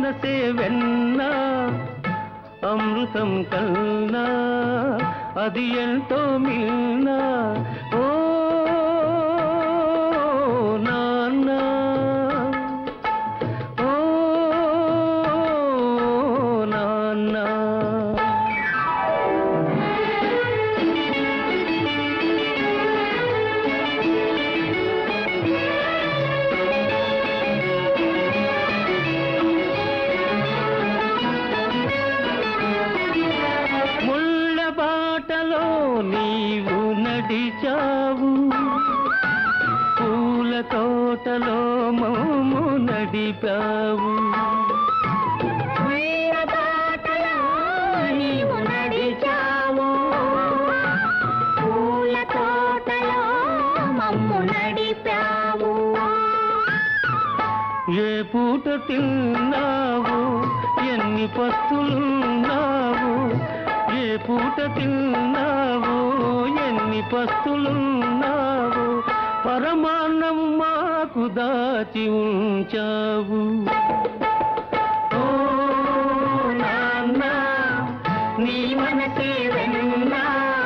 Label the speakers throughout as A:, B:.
A: మనసే వెన్నా అమృతం కన్నా అది ఎంతో మిన్నా ఓ నాన్న ఓ నాన్న ముళ్ళ బాటలో నీవు నడిచావు పూల తోటలో మోము నడిపావు
B: నీవు నడిచావు పూల తోటలో మమ్ము నడిపావు
A: ఏ పూట తిన్నావు ఎన్ని పస్తులున్నావు ఏ పూట తిన్నావు ఎన్ని పస్తులున్నావు పరమాన్నం మాకు దాచి ఉంచావు ఓ నాన్న నీ మనసే వెన్నా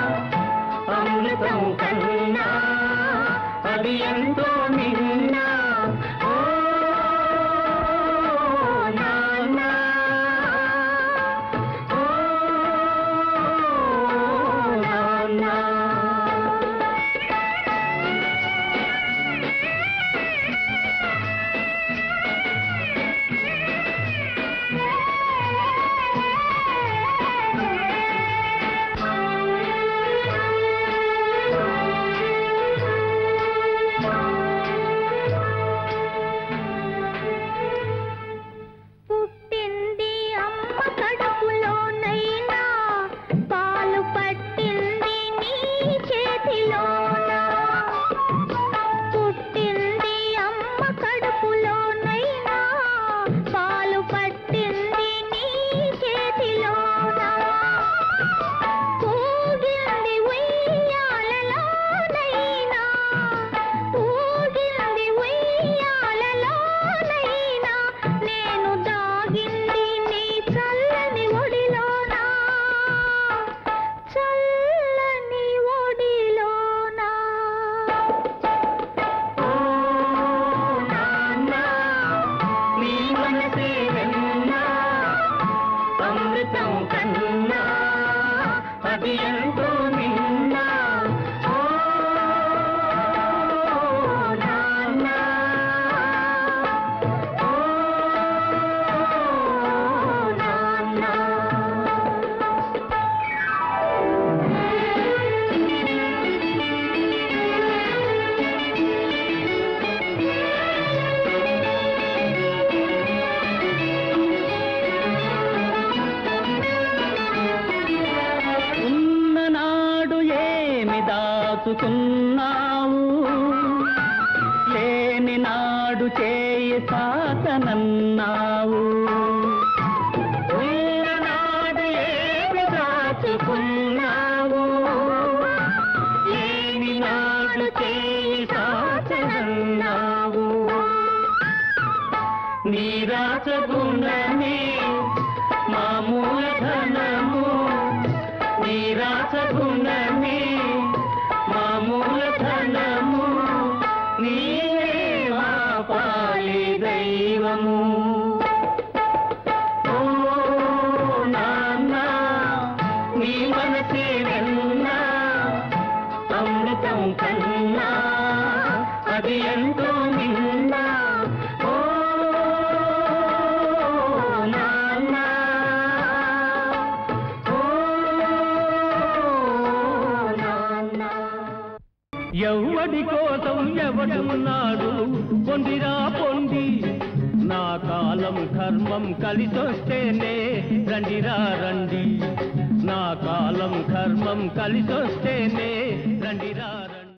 A: అమృతం కన్నా అది ఎంతో నిన్నా ఓ నాన్న ఓ నాన్న
B: పుట్టింది అమ్మ కడుపులోనైనా పాలు పట్టింది నీ చేతిలోన పుట్టింది అమ్మ కడుపులోనైనా పాలు పట్టింది నీ చేతిలోన ఊగింది ఉయ్యాలలోనైనా ఊగింది ఉయ్యాలలోనైనా నేను దాగింది నీ చల్లని ఒడిలోనా చల్లని ఒడిలోనా
A: ఓ నాన్న నీ మనసే వెన్నా అమృతం కన్నా అది ఎంతో నిన్నా ఓ నాన్న ఓ నాన్న ఉన్ననాడు ఏమి దాచుకున్నావు లేని నాడు చేయి సాతనన్నావు ఉన్ననాడు ఏమి దాచుకున్నావు లేని నాడు చేయి సాతనన్నావు నీ రాసగుణమే మా మూలధనము నీ రాసగుణమే మా మూలధనము నీవే మా పాలి దైవము ఓ నాన్న నీ మనసే వెన్నా అమృతం కన్నా అది ఎంతో నిన్నా ఓ నాన్న ఓ నాన్న ఎవ్వడి కోసం ఎవడున్నాడు పొందిరా పొంది నా కాలం కర్మం కలిసొస్తేనే రండిరా రండి నా కాలం కర్మం కలిసొస్తేనే రండిరా